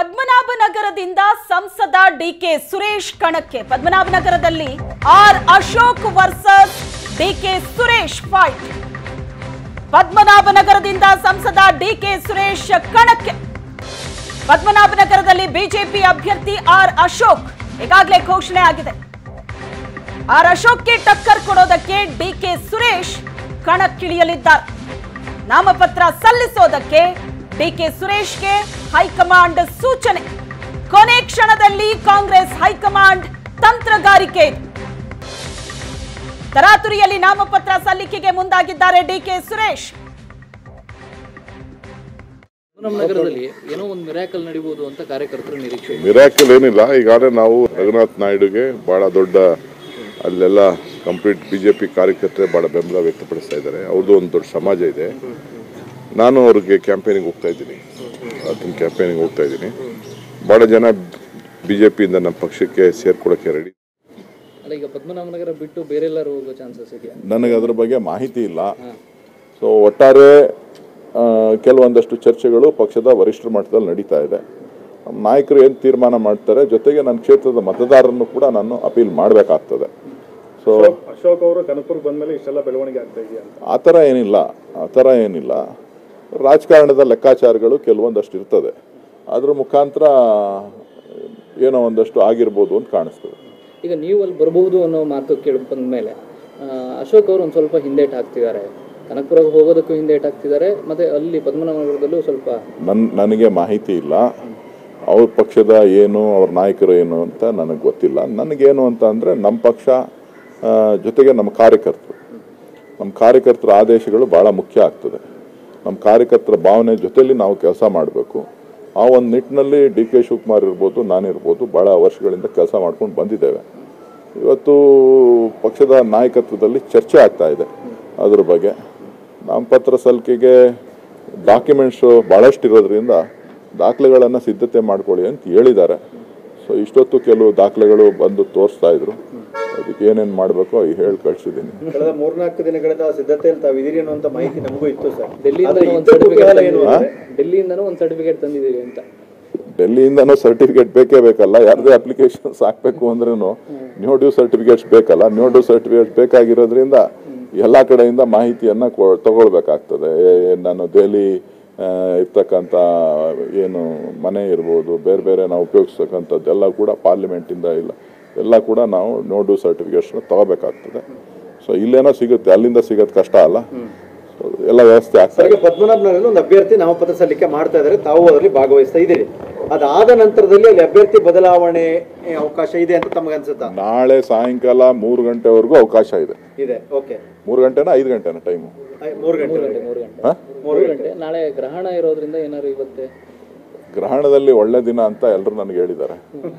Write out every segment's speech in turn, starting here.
ಪದ್ಮನಾಭನಗರದಿಂದ ಸಂಸದ ಡಿಕೆ ಸುರೇಶ್ ಕಣಕ್ಕೆ ಪದ್ಮನಾಭನಗರದಲ್ಲಿ ಆರ್ ಅಶೋಕ್ ವರ್ಸಸ್ ಡಿಕೆ ಸುರೇಶ್ ಫೈಟ್ ಪದ್ಮನಾಭನಗರದಿಂದ ಸಂಸದ ಡಿಕೆ ಸುರೇಶ್ ಕಣಕ್ಕೆ ಪದ್ಮನಾಭನಗರದಲ್ಲಿ ಬಿಜೆಪಿ ಅಭ್ಯರ್ಥಿ ಆರ್ ಅಶೋಕ್ ಈಗಾಗಲೇ ಘೋಷಣೆ ಆಗಿದೆ ಆರ್ ಅಶೋಕ್ಗೆ ಟಕ್ಕರ್ ಕೊಡೋದಕ್ಕೆ ಡಿಕೆ ಸುರೇಶ್ ಕಣಕ್ಕಿಳಿಯಲಿದ್ದಾರೆ ನಾಮಪತ್ರ ಸಲ್ಲಿಸೋದಕ್ಕೆ ಡಿಕೆ ಸುರೇಶ್ಗೆ ಹೈಕಮಾಂಡ್ ಸೂಚನೆ ಕೊನೆ ಕ್ಷಣದಲ್ಲಿ ಕಾಂಗ್ರೆಸ್ ಹೈಕಮಾಂಡ್ ತಂತ್ರಗಾರಿಕೆ ಇದು ತರಾತುರಿಯಲ್ಲಿ ನಾಮಪತ್ರ ಸಲ್ಲಿಕೆಗೆ ಮುಂದಾಗಿದ್ದಾರೆ ಡಿಕೆ ಸುರೇಶ್ ನಮ್ಮ ನಗರದಲ್ಲಿ ಏನೋ ಒಂದು ಮಿರಾಕಲ್ ನಡಿಬಹುದು ಅಂತ ಕಾರ್ಯಕರ್ತರು ನಿರೀಕ್ಷೆ ಮಿರಾಕಲ್ ಏನಿಲ್ಲ ಈಗಾಗಲೇ ನಾವು ರಘುನಾಥ್ ನಾಯ್ಡುಗೆ ಭಾಳ ದೊಡ್ಡ ಅಲ್ಲೆಲ್ಲ ಕಂಪ್ಲೀಟ್ ಬಿ ಜೆ ಪಿ ಕಾರ್ಯಕರ್ತರೆ ಭಾಳ ಬೆಂಬಲ ವ್ಯಕ್ತಪಡಿಸ್ತಾ ಇದ್ದಾರೆ ಅವ್ರದ್ದು ಒಂದು ದೊಡ್ಡ ಸಮಾಜ ಇದೆ ನಾನು ಅವ್ರಿಗೆ ಕ್ಯಾಂಪೇನಿಗೆ ಹೋಗ್ತಾ ಇದ್ದೀನಿ ಅದನ್ನ ಕ್ಯಾಂಪೇನಿಗೆ ಹೋಗ್ತಾ ಇದ್ದೀನಿ ಭಾಳ ಜನ ಬಿ ಜೆ ಪಿಯಿಂದ ನಮ್ಮ ಪಕ್ಷಕ್ಕೆ ಸೇರ್ಕೊಳ್ಳೋಕ್ಕೆ ರೆಡಿ ಅಲ್ಲ ಈಗ ಪದ್ಮನಾಭನಗರ ಬಿಟ್ಟು ಬೇರೆ ಎಲ್ಲರೂ ಹೋಗೋ ಚಾನ್ಸಸ್ ಇದೆಯಾ ನನಗೆ ಅದ್ರ ಬಗ್ಗೆ ಮಾಹಿತಿ ಇಲ್ಲ ಸೊ ಒಟ್ಟಾರೆ ಆ, ಕೆಲವೊಂದಷ್ಟು ಚರ್ಚೆಗಳು ಪಕ್ಷದ ವರಿಷ್ಠರ ಮಟ್ಟದಲ್ಲಿ ನಡೀತಾ ಇದೆ ನಮ್ಮ ನಾಯಕರು ಏನು ತೀರ್ಮಾನ ಮಾಡ್ತಾರೆ ಜೊತೆಗೆ ನನ್ನ ಕ್ಷೇತ್ರದ ಮತದಾರರನ್ನು ಕೂಡ ನಾನು ಅಪೀಲ್ ಮಾಡಬೇಕಾಗ್ತದೆ ಸೊ ಅಶೋಕ್ ಅವರು ಕನಕಪುರಕ್ಕೆ ಬಂದ್ಮೇಲೆ ಇಷ್ಟೆಲ್ಲ ಬೆಳವಣಿಗೆ ಆಗ್ತಾ ಇದೆಯಾ ಅಂತ ಆ ಥರ ಏನಿಲ್ಲ ಆ ಥರ ಏನಿಲ್ಲ ರಾಜಕಾರಣದ ಲೆಕ್ಕಾಚಾರಗಳು ಕೆಲವೊಂದಷ್ಟು ಇರ್ತದೆ ಅದ್ರ ಮುಖಾಂತರ ಏನೋ ಒಂದಷ್ಟು ಆಗಿರ್ಬೋದು ಅಂತ ಕಾಣಿಸ್ತದೆ ಈಗ ನೀವು ಅಲ್ಲಿ ಬರಬಹುದು ಅನ್ನೋ ಮಾತು ಕೇಳಿ ಬಂದ ಮೇಲೆ ಅಶೋಕ್ ಅವರು ಒಂದು ಸ್ವಲ್ಪ ಹಿಂದೇಟ್ ಹಾಕ್ತಿದ್ದಾರೆ ಕನಕಪುರಕ್ಕೆ ಹೋಗೋದಕ್ಕೂ ಹಿಂದೇಟ್ ಹಾಕ್ತಿದ್ದಾರೆ ಮತ್ತೆ ಅಲ್ಲಿ ಪದ್ಮನಾಭನಗರದಲ್ಲೂ ಸ್ವಲ್ಪ ನನ್ ನನಗೆ ಮಾಹಿತಿ ಇಲ್ಲ ಅವ್ರ ಪಕ್ಷದ ಏನು ಅವ್ರ ನಾಯಕರು ಏನು ಅಂತ ನನಗೆ ಗೊತ್ತಿಲ್ಲ ನನಗೇನು ಅಂತ ಅಂದರೆ ನಮ್ಮ ಪಕ್ಷ ಆ, ಜೊತೆಗೆ ನಮ್ಮ ಕಾರ್ಯಕರ್ತರು ನಮ್ಮ ಕಾರ್ಯಕರ್ತರ ಆದೇಶಗಳು ಭಾಳ ಮುಖ್ಯ ಆಗ್ತದೆ ನಮ್ಮ ಕಾರ್ಯಕರ್ತರ ಭಾವನೆ ಜೊತೆಲಿ ನಾವು ಕೆಲಸ ಮಾಡಬೇಕು ಆ ಒಂದು ನಿಟ್ಟಿನಲ್ಲಿ ಡಿ ಕೆ ಶಿವಕುಮಾರ್ ಇರ್ಬೋದು ನಾನಿರ್ಬೋದು ಭಾಳ ವರ್ಷಗಳಿಂದ ಕೆಲಸ ಮಾಡ್ಕೊಂಡು ಬಂದಿದ್ದೇವೆ ಇವತ್ತು ಪಕ್ಷದ ನಾಯಕತ್ವದಲ್ಲಿ ಚರ್ಚೆ ಆಗ್ತಾ ಇದೆ ಅದ್ರ ಬಗ್ಗೆ ನಾಮಪತ್ರ ಸಲ್ಲಿಕೆಗೆ ಡಾಕ್ಯುಮೆಂಟ್ಸು ಭಾಳಷ್ಟು ಇರೋದ್ರಿಂದ ದಾಖಲೆಗಳನ್ನು ಸಿದ್ಧತೆ ಮಾಡ್ಕೊಳ್ಳಿ ಅಂತ ಹೇಳಿದ್ದಾರೆ ಸೊ ಇಷ್ಟೊತ್ತು ಕೆಲವು ದಾಖಲೆಗಳು ಬಂದು ತೋರಿಸ್ತಾ ಇದ್ರು ಅದಕ್ಕೆ ಏನೇನು ಮಾಡಬೇಕೋ ಹೇಳಿ ಕಳಿಸಿದ್ದೀನಿ ಕಳೆದ ಮೂರ್ನಾಲ್ಕು ದಿನಗಳಿಂದ ಸಿದ್ಧತೆಯಲ್ಲಿ ತಾವಿದ್ದೀರಿ ಅನ್ನುವಂತ ಮಾಹಿತಿ ನಮಗೂ ಇತ್ತು ಸರ್ ಡೆಲ್ಲಿಯಿಂದ ಆದ್ರೆ ಒಂದು ಇದ್ದಕ್ಕೂ ಕೇವಲ ಸರ್ಟಿಫಿಕೇಟ್ ಏನು ಅಂದ್ರೆ ಡೆಲ್ಲಿಯಿಂದನೂ ಒಂದು ಸರ್ಟಿಫಿಕೇಟ್ ತಂದಿದ್ದೀರಿ ಅಂತ ಡೆಲ್ಲಿಯಿಂದನೂ ಸರ್ಟಿಫಿಕೇಟ್ ಬೇಕೇ ಬೇಕಲ್ಲ ಯಾರದೇ ಅಪ್ಲಿಕೇಶನ್ಸ್ ಹಾಕಬೇಕು ಅಂದ್ರೂ ನ್ಯೂ ಡ್ಯೂ ಸರ್ಟಿಫಿಕೇಟ್ಸ್ ಬೇಕಲ್ಲ ನ್ಯೂ ಡ್ಯೂ ಸರ್ಟಿಫಿಕೇಟ್ಸ್ ಬೇಕಾಗಿರೋದ್ರಿಂದ ಎಲ್ಲ ಕಡೆಯಿಂದ ಮಾಹಿತಿಯನ್ನು ಕೊ ತಗೊಳ್ಬೇಕಾಗ್ತದೆ ಏ- ನಾನು ದೆಹಲಿ ಆ, ಇರ್ತಕ್ಕಂಥ ಏನು ಮನೆ ಇರ್ಬೋದು ಬೇರೆ ಬೇರೆ ನಾವು ಉಪಯೋಗಿಸ್ತಕ್ಕಂಥದ್ದೆಲ್ಲ ಕೂಡ ಪಾರ್ಲಿಮೆಂಟಿಂದ ಇಲ್ಲ ಎಲ್ಲ ಕೂಡ ನಾವು ನೋ ಡ್ಯೂ ಸರ್ಟಿಫಿಕೇಟ್ಸ್ನ ತಗೋಬೇಕಾಗ್ತದೆ ಸೊ ಇಲ್ಲೇನೋ ಸಿಗುತ್ತೆ ಅಲ್ಲಿಂದ ಸಿಗೋದು ಕಷ್ಟ ಅಲ್ಲ ಸೊ ಎಲ್ಲ ವ್ಯವಸ್ಥೆ ಆಗ್ತದೆ ಸರ್ ಈಗ ಪದ್ಮನಾಭನಗರಲ್ಲಿ ಒಂದು ಅಭ್ಯರ್ಥಿ ನಾಮಪತ್ರ ಸಲ್ಲಿಕೆ ಮಾಡ್ತಾ ಇದ್ದಾರೆ ತಾವು ಅದರಲ್ಲಿ ಭಾಗವಹಿಸ್ತಾ ಇದ್ದೀರಿ ಅದಾದ ನಂತರದಲ್ಲಿ ಅಲ್ಲಿ ಅಭ್ಯರ್ಥಿ ಬದಲಾವಣೆ ಏ, ಅವಕಾಶ ಇದೆ ಅಂತ ತಮಗೆ ಅನ್ಸುತ್ತಾ ನಾಳೆ ಸಾಯಂಕಾಲ ಮೂರು ಗಂಟೆವರೆಗೂ ಅವಕಾಶ ಇದೆ ಇದೆ ಓಕೆ ಮೂರು ಗಂಟೆನ ಐದು ಗಂಟೆನ ಟೈಮು ಮೂರು ಗಂಟೆ ಮೂರು ಗಂಟೆ ಹಾಂ ಮೂರು ಗಂಟೆ ನಾಳೆ ಗ್ರಹಣ ಇರೋದ್ರಿಂದ ಏನಾದ್ರು ಇವತ್ತೆ ಗ್ರಹಣದಲ್ಲಿ ಒಳ್ಳೆ ದಿನ ಅಂತ ಎಲ್ಲರೂ ನನಗೆ ಹೇಳಿದ್ದಾರೆ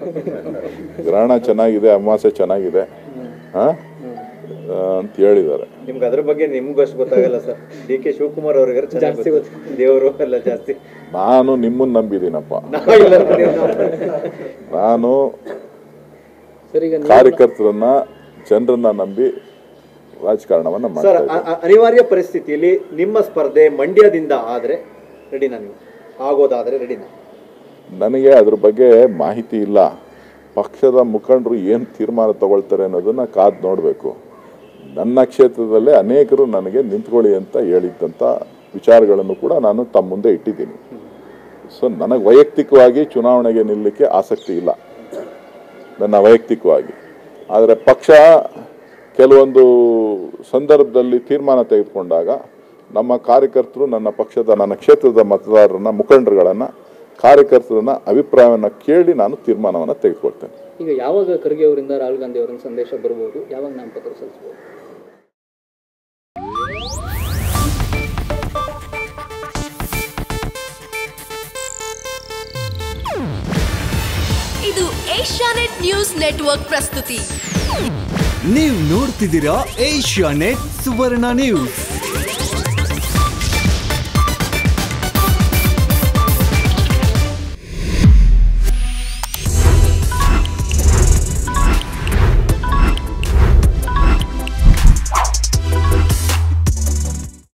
ಗ್ರಹಣ ಚೆನ್ನಾಗಿದೆ ಅಮಾವಾಸ್ಯೆ ಚೆನ್ನಾಗಿದೆ ಹಾಂ ಅಂತ ಹೇಳಿದ್ದಾರೆ ನಿಮ್ಗೆ ಅದ್ರ ಬಗ್ಗೆ ನಿಮ್ಗೂ ಅಷ್ಟು ಗೊತ್ತಾಗಲ್ಲ ಸರ್ ಡಿ ಕೆ ಶಿವಕುಮಾರ್ ಅವ್ರಿಗೆ ಜಾಸ್ತಿ ದೇವರು ಎಲ್ಲ ಜಾಸ್ತಿ ನಾನು ನಿಮ್ಮನ್ನು ನಂಬಿದ್ದೀನಪ್ಪ ನಾವು ಇಲ್ಲ ಅಂತ ನೀವು ನಾವು- ನಾನು ಸರ್ ಈಗ ಕಾರ್ಯಕರ್ತರನ್ನ ಜನರನ್ನ ನಂಬಿ ರಾಜಕಾರಣವನ್ನು ಸರ್ ಮಾಡ್ತಾ ಅ- ಅ- ಅನಿವಾರ್ಯ ಪರಿಸ್ಥಿತಿಯಲ್ಲಿ ನಿಮ್ಮ ಸ್ಪರ್ಧೆ ಮಂಡ್ಯದಿಂದ ಆದ್ರೆ ರೆಡಿನಾ ನೀವು ಆಗೋದಾದ್ರೆ ರೆಡಿನಾ ನನಗೆ ಅದ್ರ ಬಗ್ಗೆ ಮಾಹಿತಿ ಇಲ್ಲ ಪಕ್ಷದ ಮುಖಂಡರು ಏನು ತೀರ್ಮಾನ ತಗೊಳ್ತಾರೆ ಅನ್ನೋದನ್ನ ಕಾದು ನೋಡಬೇಕು ನನ್ನ ಕ್ಷೇತ್ರದಲ್ಲೇ ಅನೇಕರು ನನಗೆ ನಿಂತ್ಕೊಳ್ಳಿ ಅಂತ ಹೇಳಿದ್ದಂಥ ವಿಚಾರಗಳನ್ನು ಕೂಡ ನಾನು ತಮ್ಮ ಮುಂದೆ ಇಟ್ಟಿದ್ದೀನಿ ಸೊ ನನಗೆ ವೈಯಕ್ತಿಕವಾಗಿ ಚುನಾವಣೆಗೆ ನಿಲ್ಲಕ್ಕೆ ಆಸಕ್ತಿ ಇಲ್ಲ ನನ್ನ ವೈಯಕ್ತಿಕವಾಗಿ ಆದರೆ ಪಕ್ಷ ಕೆಲವೊಂದು ಸಂದರ್ಭದಲ್ಲಿ ತೀರ್ಮಾನ ತೆಗೆದುಕೊಂಡಾಗ ನಮ್ಮ ಕಾರ್ಯಕರ್ತರು ನನ್ನ ಪಕ್ಷದ ನನ್ನ ಕ್ಷೇತ್ರದ ಮತದಾರರನ್ನ ಮುಖಂಡರುಗಳನ್ನು ಕಾರ್ಯಕರ್ತರನ್ನ ಅಭಿಪ್ರಾಯವನ್ನು ಕೇಳಿ ನಾನು ತೀರ್ಮಾನವನ್ನು ತೆಗೆದುಕೊಳ್ತೇನೆ ಈಗ ಯಾವಾಗ ಖರ್ಗೆ ಅವರಿಂದ ರಾಹುಲ್ ಗಾಂಧಿ ಅವರಿಂದ ಸಂದೇಶ ಬರ್ಬೋದು ಯಾವಾಗ ನಾಮಪತ್ರ ಸಲ್ಲಿಸ್ಬೋದು ಇದು ಏಷ್ಯಾನೆಟ್ ನ್ಯೂಸ್ ನೆಟ್ವರ್ಕ್ ಪ್ರಸ್ತುತಿ ನೀವು ನೋಡ್ತಿದ್ದೀರಾ ಏಷ್ಯಾ ನೆಟ್ ಸುವರ್ಣ ನ್ಯೂಸ್